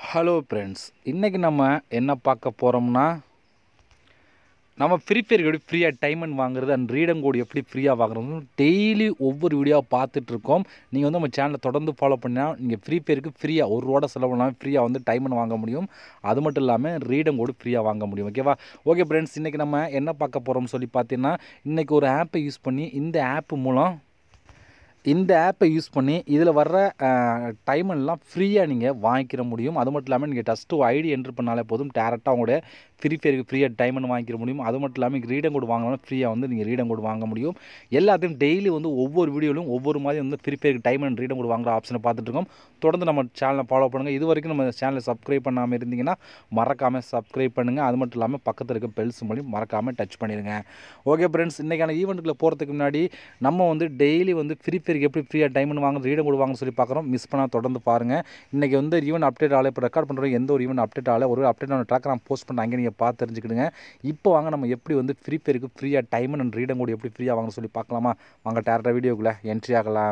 Hello friends இன்றைக்கி நம்ம என்ன பார்க்க போகிறோம்னா நம்ம ஃப்ரீ ஃபயர் எப்படி ஃப்ரீயாக டைமண்ட் வாங்குறது அண்ட் ரீடம் கோடு எப்படி ஃப்ரீயாக வாங்குறது டெய்லி ஒவ்வொரு வீடியோவாக பார்த்துட்ருக்கோம் நீங்கள் வந்து நம்ம சேனலை தொடர்ந்து ஃபாலோ பண்ணால் நீங்கள் ஃப்ரீ ஃபயருக்கு ஃப்ரீயாக ஒரு ரூபா செலவு பண்ணாமல் ஃப்ரீயாக வந்து டைமண்ட் வாங்க முடியும் அது மட்டும் இல்லாமல் ரீடம் கோடு ஃப்ரீயாக வாங்க முடியும் ஓகேவா ஓகே ஃப்ரெண்ட்ஸ் இன்றைக்கி நம்ம என்ன பார்க்க போகிறோம்னு சொல்லி பார்த்தீங்கன்னா இன்றைக்கி ஒரு ஆப்பை யூஸ் பண்ணி இந்த ஆப் மூலம் இந்த ஆப்பை யூஸ் பண்ணி இதில் வர்ற டைமெல்லாம் ஃப்ரீயாக நீங்கள் வாங்கிக்கிற முடியும் அது மட்டும் இல்லாமல் நீங்கள் டஸ்ட்டு ஐடி என்ட்ரு பண்ணாலே போதும் டேரெக்டாக உங்களுடைய ஃப்ரீ ஃபயருக்கு ஃப்ரீயாக டைமண்ட் வாங்கிக்கிற முடியும் அது மட்டும் இல்லாமல் ரீடம் கோடு வாங்கினாலும் ஃப்ரீயாக வந்து நீங்கள் ரீடம் கோடு வாங்க முடியும் எல்லாத்தையும் டெய்லி வந்து ஒவ்வொரு வீடியோலையும் ஒவ்வொரு மாதிரி வந்து ஃப்ரீ ஃபயருக்கு டைமண்ட் ரீடம் கோடு வாங்குற ஆப்ஷனை பார்த்துட்டு இருக்கோம் தொடர்ந்து நம்ம சேனலை ஃபாலோ பண்ணுங்கள் இது வரைக்கும் நம்ம சேனலை சப்ஸ்கிரைப் பண்ணாமல் இருந்தீங்கன்னா மறக்காமல் சப்ஸ்கிரைப் பண்ணுங்கள் அது மட்டும் இல்லாமல் பக்கத்தில் இருக்க பெல்ஸ் மூலியம் மறக்காமல் டச் பண்ணிடுங்க ஓகே ஃப்ரெண்ட்ஸ் இன்றைக்கான ஈவெண்ட்டுக்குள்ள போகிறதுக்கு முன்னாடி நம்ம வந்து டெய்லி வந்து ஃப்ரீ ஃபயருக்கு எப்படி ஃப்ரீயாக டைமண்ட் வாங்க ரீடம் கோடு வாங்கன்னு சொல்லி பார்க்குறோம் மிஸ் பண்ணால் தொடர்ந்து பாருங்கள் இன்றைக்கி வந்து ஈவெண்ட் அப்டேட் ஆகலை இப்போ ரெக்கார்ட் பண்ணுற எந்த ஒரு ஈவெண்ட் அப்டேட் ஆகலை ஒரு அப்டேட் ஆன ட்ராக் நான் போஸ்ட் பண்ண அங்கே நீங்கள் பார்த்து தெரிஞ்சுக்கிடுங்க இப்போ வாங்க நம்ம எப்படி வந்து ஃப்ரீ ஃபயருக்கு ஃப்ரீயாக டைமண்ட் அண்ட் ரீடம் கோடு எப்படி ஃப்ரீயாக வாங்க சொல்லி பார்க்கலாமா வாங்க டேரக்டாக வீடியோக்குள்ளே என்ட்ரி ஆகலாம்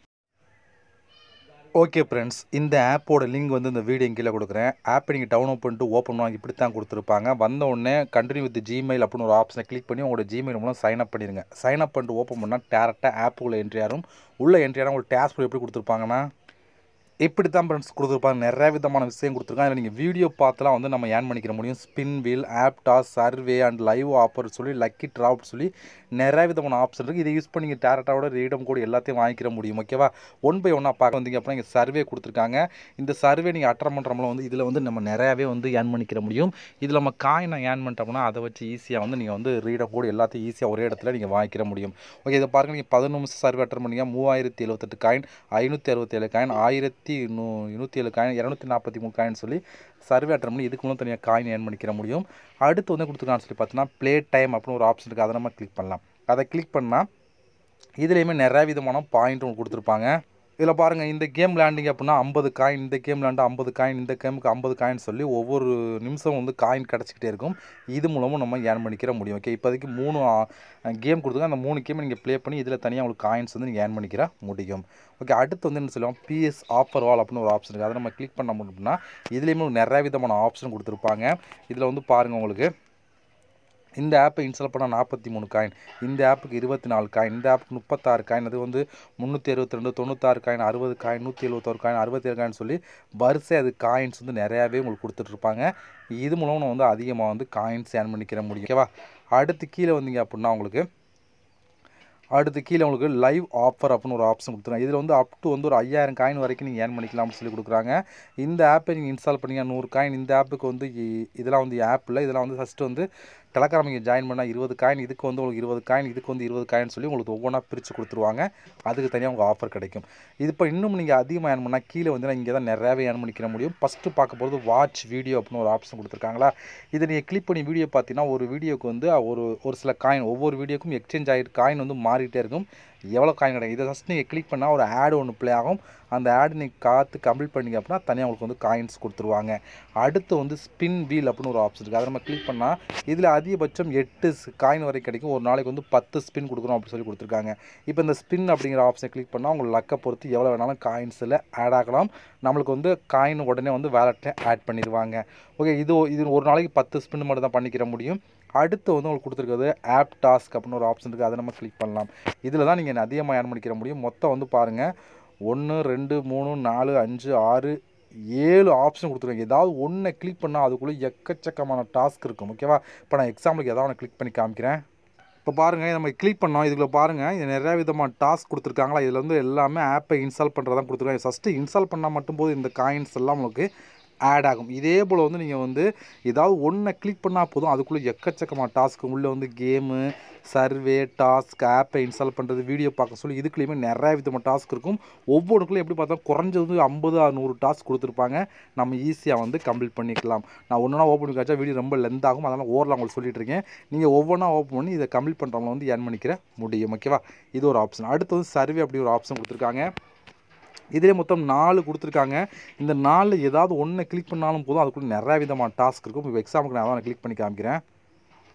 ஓகே ஃப்ரெண்ட்ஸ் இந்த ஆப்போட லிங்க் வந்து இந்த வீடியோ கீழே கொடுக்குறேன் ஆப்பை நீங்கள் டவுன்லோட் பண்ணிட்டு ஓப்பன் பண்ணுவாங்க இப்படி தான் கொடுத்துருப்பாங்க வந்த உடனே கண்டினியூ வித் ஜிமெயில் அப்படின்னு ஒரு ஆப்ஷனை கிளிக் பண்ணி உங்களோட ஜிமெயில் மூலம் சைன் அப் பண்ணிடுங்க சைன் அப் பண்ணிட்டு ஓப்பன் பண்ணால் டேரெக்டாக ஆப்புக்குள்ளே என்ட்ரி ஆகும் உள்ளே என்ட்ரி ஆனால் உங்களுக்கு டேஸ்க் எப்படி கொடுத்துருப்பாங்கன்னா இப்படி தான் ஃப்ரெண்ட்ஸ் கொடுத்துருப்பாங்க நிறைய விதமான விஷயம் கொடுத்துருக்காங்க அதில் நீங்கள் வீடியோ பார்த்துலாம் வந்து நம்ம ஏர்ன் பண்ணிக்கிற முடியும் spin wheel app task survey and live offer சொல்லி லக்கி ட்ராப் சொல்லி நிறைய விதமான ஆப்ஷன் இருக்குது இதை யூஸ் பண்ணி நீங்கள் டேரக்டாவோட ரீடம் கூட எல்லாத்தையும் வாங்கிக்கிற முடியும் ஓகேவா ஒன் பை ஒன்னாக பார்க்க வந்தீங்க அப்படின்னா இங்கே சர்வே கொடுத்துருக்காங்க இந்த சர்வே நீங்கள் அட்டன் பண்ணுறவங்களும் வந்து இதில் வந்து நம்ம நிறையாவே வந்து ஏர்ன் பண்ணிக்கிற முடியும் இதில் நம்ம காயினை ஏர்ன் பண்ணிட்டோம்னா அதை வச்சு ஈஸியாக வந்து நீங்கள் வந்து ரீடம் கூட எல்லாத்தையும் ஈஸியாக ஒரே இடத்துல நீங்கள் வாங்கிக்கிற முடியும் ஓகே இதை பாருங்கள் நீங்கள் பதினொன்று நிமிஷம் சர்வே அட்டன் பண்ணீங்க மூவாயிரத்தி எழுபத்தெட்டு காயின் ஐநூற்றி அறுபத்தேழு காயின் ஆயிரத்தி நூ நூற்றி ஏழு காயின் இரநூத்தி நாற்பத்தி மூணு காயின் சொல்லி சர்வே அட்டன் பண்ணி இதுக்கு மூலம் தனியாக காயின் ஏர்ன் பண்ணிக்கிற முடியும் அடுத்து வந்து கொடுத்துருக்கான்னு சொல்லி பார்த்தீங்கன்னா ப்ளே டைம் அப்படின்னு ஒரு ஆப்ஷன் இருக்குது அதை நம்ம கிளிக் பண்ணலாம் அதை கிளிக் பண்ணால் இதுலேயுமே நிறைய விதமான பாயிண்ட் உங்களுக்கு கொடுத்துருப்பாங்க இதில் பாருங்கள் இந்த கேம் விளாண்டிங்க அப்படின்னா ஐம்பது காயின் இந்த கேம் விளாண்டா ஐம்பது காயின் இந்த கேமுக்கு ஐம்பது காயின் சொல்லி ஒவ்வொரு நிமிஷம் வந்து காயின் கிடச்சிக்கிட்டே இருக்கும் இது மூலமும் நம்ம ஏர்ன் பண்ணிக்கிற முடியும் ஓகே இப்போதைக்கு மூணு கேம் கொடுத்துருங்க அந்த மூணு கேம் நீங்கள் ப்ளே பண்ணி இதில் தனியாக உங்களுக்கு காயின்ஸ் வந்து நீங்கள் ஏர்ன் பண்ணிக்கிற முடியும் ஓகே அடுத்து வந்து என்ன சொல்லுவோம் பிஎஸ் ஆஃபர் வால் அப்படின்னு ஒரு ஆப்ஷன் இருக்குது அதை நம்ம கிளிக் பண்ண முடியும்னா இதுலேயுமே நிறைய விதமான ஆப்ஷன் கொடுத்துருப்பாங்க இதில் வந்து பாருங்கள் உங்களுக்கு இந்த ஆப்பை இன்ஸ்டால் பண்ணால் நாற்பத்தி மூணு காயின் இந்த ஆப்புக்கு இருபத்தி நாலு காயின் இந்த ஆப்புக்கு முப்பத்தாறு காயின் அது வந்து முந்நூற்றி அறுபத்தி ரெண்டு தொண்ணூத்தாறு காயின் அறுபது காயின் நூற்றி எழுபத்தோரு காயின் அறுபத்தேழு காயின் சொல்லி வரிசை அது காயின்ஸ் வந்து நிறையாவே உங்களுக்கு கொடுத்துட்ருப்பாங்க இது மூலம் நம்ம வந்து அதிகமாக வந்து காயின்ஸ் ஏர்ன் பண்ணிக்கிற முடியும் ஓகேவா அடுத்து கீழே வந்தீங்க அப்படின்னா உங்களுக்கு அடுத்து கீழே உங்களுக்கு லைவ் ஆஃபர் அப்படின்னு ஒரு ஆப்ஷன் கொடுத்துருக்காங்க இதில் வந்து அப் டு வந்து ஒரு ஐயாயிரம் காயின் வரைக்கும் நீங்கள் ஏர்ன் பண்ணிக்கலாம்னு சொல்லி கொடுக்குறாங்க இந்த ஆப்பை நீங்கள் இன்ஸ்டால் பண்ணிங்க நூறு காயின் இந்த ஆப்புக்கு வந்து இதெல்லாம் வந்து ஆப்பில் இதெல்லாம் வந்து ஃபஸ்ட்டு வந்து டெலகிராம் நீங்கள் ஜாயின் பண்ணால் இருபது காயின் இதுக்கு வந்து உங்களுக்கு இருபது காயின் இதுக்கு வந்து இருபது காயின் சொல்லி உங்களுக்கு ஒவ்வொன்றா பிரித்து கொடுத்துருவாங்க அதுக்கு தனியாக உங்களுக்கு ஆஃபர் கிடைக்கும் இது இப்போ இன்னும் நீங்கள் அதிகமாக ஏர்ன் பண்ணால் கீழே வந்து இங்கே தான் நிறையாவே ஏர்ன் பண்ணிக்கிற முடியும் ஃபஸ்ட்டு பார்க்க போகிறது வாட்ச் வீடியோ அப்படின்னு ஒரு ஆப்ஷன் கொடுத்துருக்காங்களா இதை நீங்கள் கிளிக் பண்ணி வீடியோ பார்த்தீங்கன்னா ஒரு வீடியோக்கு வந்து ஒரு ஒரு சில காயின் ஒவ்வொரு வீடியோக்கும் எக்ஸ்சேஞ்ச் ஆகிட்டு காயின் வந்து மாறிட்டே இருக்கும் எவ்வளோ காயின் கிடைக்கும் இதை ஃபஸ்ட் நீங்கள் கிளிக் பண்ணால் ஒரு ஆடு ஒன்று ப்ளே ஆகும் அந்த ஆடு நீங்கள் காற்று கம்ப்ளீட் பண்ணிங்க அப்படின்னா தனியாக உங்களுக்கு வந்து காயின்ஸ் கொடுத்துருவாங்க அடுத்து வந்து ஸ்பின் வீல் அப்படின்னு ஒரு ஆப்ஷன் இருக்குது அதை நம்ம கிளிக் பண்ணால் இதில் அதிகபட்சம் எட்டு காயின் வரை கிடைக்கும் ஒரு நாளைக்கு வந்து பத்து ஸ்பின் கொடுக்குறோம் அப்படின்னு சொல்லி கொடுத்துருக்காங்க இப்போ இந்த ஸ்பின் அப்படிங்கிற ஆப்ஷனை கிளிக் பண்ணால் உங்கள் லக்கை பொறுத்து எவ்வளோ வேணாலும் காயின்ஸில் ஆட் ஆகலாம் நம்மளுக்கு வந்து காயின் உடனே வந்து வேலெட்டில் ஆட் பண்ணிடுவாங்க ஓகே இது இது ஒரு நாளைக்கு பத்து ஸ்பின் மட்டும் தான் பண்ணிக்கிற முடியும் அடுத்து வந்து உங்களுக்கு கொடுத்துருக்கிறது ஆப் டாஸ்க் அப்படின்னு ஒரு ஆப்ஷன் இருக்குது அதை நம்ம கிளிக் பண்ணலாம் இதில் தான் நீங்கள் அதிகமாக ஏர்ன் பண்ணிக்கிற முடியும் மொத்தம் வந்து பாருங்கள் ஒன்று ரெண்டு மூணு நாலு அஞ்சு ஆறு ஏழு ஆப்ஷன் கொடுத்துருக்காங்க ஏதாவது ஒன்றை கிளிக் பண்ணால் அதுக்குள்ளே எக்கச்சக்கமான டாஸ்க் இருக்கும் ஓகேவா இப்போ நான் எக்ஸாம்பிளுக்கு ஏதாவது ஒன்று கிளிக் பண்ணி காமிக்கிறேன் இப்போ பாருங்கள் நம்ம கிளிக் பண்ணோம் இதுக்குள்ள பாருங்கள் இது நிறையா விதமான டாஸ்க் கொடுத்துருக்காங்களா இதில் வந்து எல்லாமே ஆப்பை இன்ஸ்டால் பண்ணுறதான் கொடுத்துருக்காங்க ஃபஸ்ட்டு இன்ஸ்டால் பண்ணால் மட்டும் போது இந்த காயின்ஸ் எல்லாம் உங்களுக்கு ஆட் ஆகும் இதே போல் வந்து நீங்கள் வந்து ஏதாவது ஒன்றை கிளிக் பண்ணால் போதும் அதுக்குள்ளே எக்கச்சக்கமான டாஸ்க் உள்ளே வந்து கேமு சர்வே டாஸ்க் ஆப்பை இன்ஸ்டால் பண்ணுறது வீடியோ பார்க்க சொல்லி இதுக்குள்ளேயுமே நிறைய விதமான டாஸ்க் இருக்கும் ஒவ்வொன்றுக்குள்ளே எப்படி பார்த்தா குறைஞ்சது ஐம்பது நூறு டாஸ்க் கொடுத்துருப்பாங்க நம்ம ஈஸியாக வந்து கம்ப்ளீட் பண்ணிக்கலாம் நான் ஒன்றா ஓப்பன் பண்ணி காய்ச்சா வீடியோ ரொம்ப லென்த் ஆகும் அதனால் ஓரில் உங்களுக்கு சொல்லிட்டு இருக்கேன் நீங்கள் ஒவ்வொன்றா ஓப்பன் பண்ணி இதை கம்ப்ளீட் பண்ணுறவங்க வந்து ஏர்ன் பண்ணிக்கிற முடியும் ஓகேவா இது ஒரு ஆப்ஷன் அடுத்து வந்து சர்வே அப்படி ஒரு ஆப்ஷன் கொடுத்துருக்காங்க இதிலே மொத்தம் நாலு கொடுத்துருக்காங்க இந்த நாலில் ஏதாவது ஒன்று கிளிக் பண்ணாலும் போதும் அதுக்குள்ளே நிறைய விதமான டாஸ்க் இருக்கும் இப்போ எக்ஸாமுக்கு நான் அதான் கிளிக் பண்ணி காமிக்கிறேன்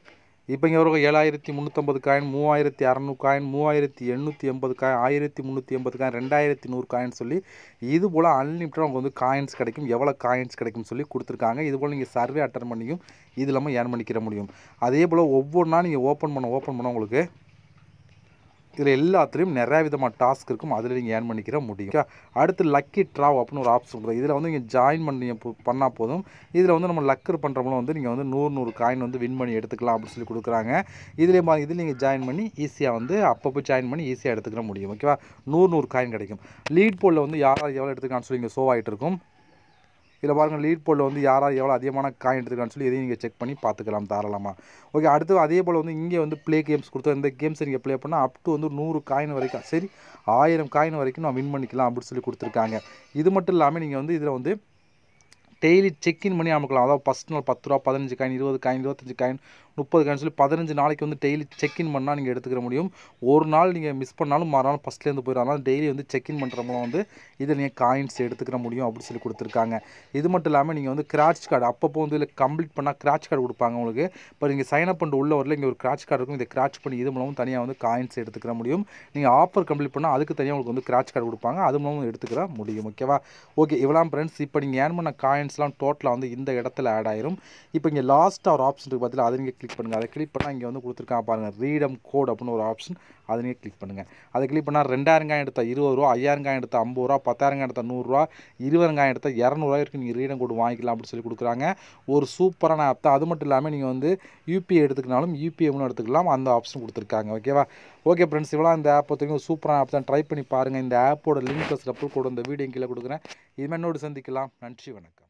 இப்போ இங்கே வரும் ஏழாயிரத்தி முந்நூற்றம்பது காயின் மூவாயிரத்தி அறநூறு காயின் மூவாயிரத்தி எண்ணூற்றி எண்பது காயின் ஆயிரத்தி முந்நூற்றி எண்பது காயின் ரெண்டாயிரத்தி நூறு காயின் சொல்லி இது போல் அன்லிமிட்டட் உங்களுக்கு வந்து காயின்ஸ் கிடைக்கும் எவ்வளோ காயின்ஸ் கிடைக்கும் சொல்லி கொடுத்துருக்காங்க இது போல் நீங்கள் சர்வே அட்டன் பண்ணியும் இது இல்லாமல் ஏர்ன் பண்ணிக்கிற முடியும் அதே போல் ஒவ்வொரு நாள் நீங்கள் ஓப்பன் பண்ண ஓப்பன் பண்ண உங்களுக்கு இதில் எல்லாத்துலேயும் நிறையா விதமான டாஸ்க் இருக்கும் அதில் நீங்கள் ஏர்ன் பண்ணிக்கிற முடியும் Okay? அடுத்து லக்கி ட்ராவ் அப்படின்னு ஒரு ஆப்ஷன் இருக்குது இதில் வந்து நீங்கள் ஜாயின் பண்ணி பண்ணால் போதும் இதில் வந்து நம்ம லக்கர் பண்ணுறவங்களும் வந்து நீங்கள் வந்து நூறு நூறு காயின் வந்து வின் பண்ணி எடுத்துக்கலாம் அப்படின்னு சொல்லி கொடுக்குறாங்க இதில் மா இதில் நீங்கள் ஜாயின் பண்ணி ஈஸியாக வந்து அப்பப்போ ஜாயின் பண்ணி ஈஸியாக எடுத்துக்கிற முடியும் ஓகேவா நூறு நூறு காயின் கிடைக்கும் லீட் போலில் வந்து யார் யார் எவ்வளோ எடுத்துக்கான்னு சொல்லி இங்கே ஷோ ஆகிட்டு இருக்கும் இதில் பாருங்கள் லீட் போலில் வந்து யார் யார் எவ்வளோ அதிகமான காயின் எடுத்துக்கான்னு சொல்லி இதையும் நீங்கள் செக் பண்ணி பார்த்துக்கலாம் தாராளமாக ஓகே அடுத்து அதே போல் வந்து இங்கே வந்து ப்ளே கேம்ஸ் கொடுத்தோம் இந்த கேம்ஸை நீங்கள் ப்ளே பண்ணால் அப் டு வந்து நூறு காயின் வரைக்கும் சரி ஆயிரம் காயின் வரைக்கும் நான் வின் பண்ணிக்கலாம் அப்படின்னு சொல்லி கொடுத்துருக்காங்க இது மட்டும் இல்லாமல் நீங்கள் வந்து இதில் வந்து டெய்லி செக்இன் பண்ணி அமுக்கலாம் அதாவது ஃபஸ்ட் நாள் பத்து ரூபா பதினஞ்சு காயின் இருபது காயின் இருபத்தஞ்சு காயின் முப்பது காயின் சொல்லி பதினஞ்சு நாளைக்கு வந்து டெய்லி செக்இன் பண்ணால் நீங்கள் எடுத்துக்கிற முடியும் ஒரு நாள் நீங்கள் மிஸ் பண்ணாலும் மறுநாள் ஃபஸ்ட்லேருந்து போயிடும் அதனால் டெய்லி வந்து செக்இன் பண்ணுற மூலம் வந்து இதில் நீங்கள் காயின்ஸ் எடுத்துக்கிற முடியும் அப்படின்னு சொல்லி கொடுத்துருக்காங்க இது மட்டும் இல்லாமல் நீங்கள் வந்து கிராச் கார்டு அப்பப்போ வந்து இதில் கம்ப்ளீட் பண்ணால் கிராச் கார்டு கொடுப்பாங்க உங்களுக்கு இப்போ நீங்கள் சைன் அப் பண்ணிட்டு உள்ள வரல இங்கே ஒரு கிராச் கார்டு இருக்கும் இதை கிராச் பண்ணி இது மூலமும் தனியாக வந்து காயின்ஸ் எடுத்துக்கிற முடியும் நீங்கள் ஆஃபர் கம்ப்ளீட் பண்ணால் அதுக்கு தனியாக உங்களுக்கு வந்து கிராச் கார்டு கொடுப்பாங்க அது மூலமும் எடுத்துக்கிற முடியும் ஓகேவா ஓகே இவ்வளோ ஃப்ரெண்ட்ஸ் இப்போ நீங்கள் ஏர்ன் பண்ண காயின்ஸ்லாம் டோட்டலாக வந்து இந்த இடத்துல ஆட் ஆயிரும் இப்போ இங்கே லாஸ்ட்டாக ஒரு ஆப்ஷன் இருக்குது பார்த்தீங்களா அதை நீங்கள் கிளிக் பண்ணுங்கள் அதை கிளிக் பண்ணால் இங்கே வந்து கொடுத்துருக்காங்க பாருங்கள் ரீடம் கோட் அப்படின்னு ஒரு ஆப்ஷன் அதை நீங்கள் கிளிக் பண்ணுங்கள் அதை கிளிக் பண்ணால் ரெண்டாயிரம் காயின் எடுத்தால் இருபது ரூபா ஐயாயிரம் காயின் எடுத்தால் ஐம்பது ரூபா பத்தாயிரம் காயின் எடுத்தால் நூறுரூவா இருபதாயிரம் காயின் எடுத்தால் இரநூறுவா வரைக்கும் நீங்கள் ரீடம் கோட் வாங்கிக்கலாம் அப்படின்னு சொல்லி கொடுக்குறாங்க ஒரு சூப்பரான ஆப் தான் அது மட்டும் இல்லாமல் நீங்கள் வந்து யூபிஐ எடுத்துக்கினாலும் யூபிஐ எடுத்துக்கலாம் அந்த ஆப்ஷன் கொடுத்துருக்காங்க ஓகேவா ஓகே ஃப்ரெண்ட்ஸ் இவ்வளோ இந்த ஆப் பார்த்தீங்கன்னா ஒரு சூப்பரான ஆப் தான் ட்ரை பண்ணி பாருங்கள் இந்த ஆப்போட லிங்க் ப்ளஸ் ரெப்பல் கூட இந்த வீடியோ கீழே கொடுக்குறேன் இது என்னோடு சந்திக்கலாம் நன்றி வணக்கம்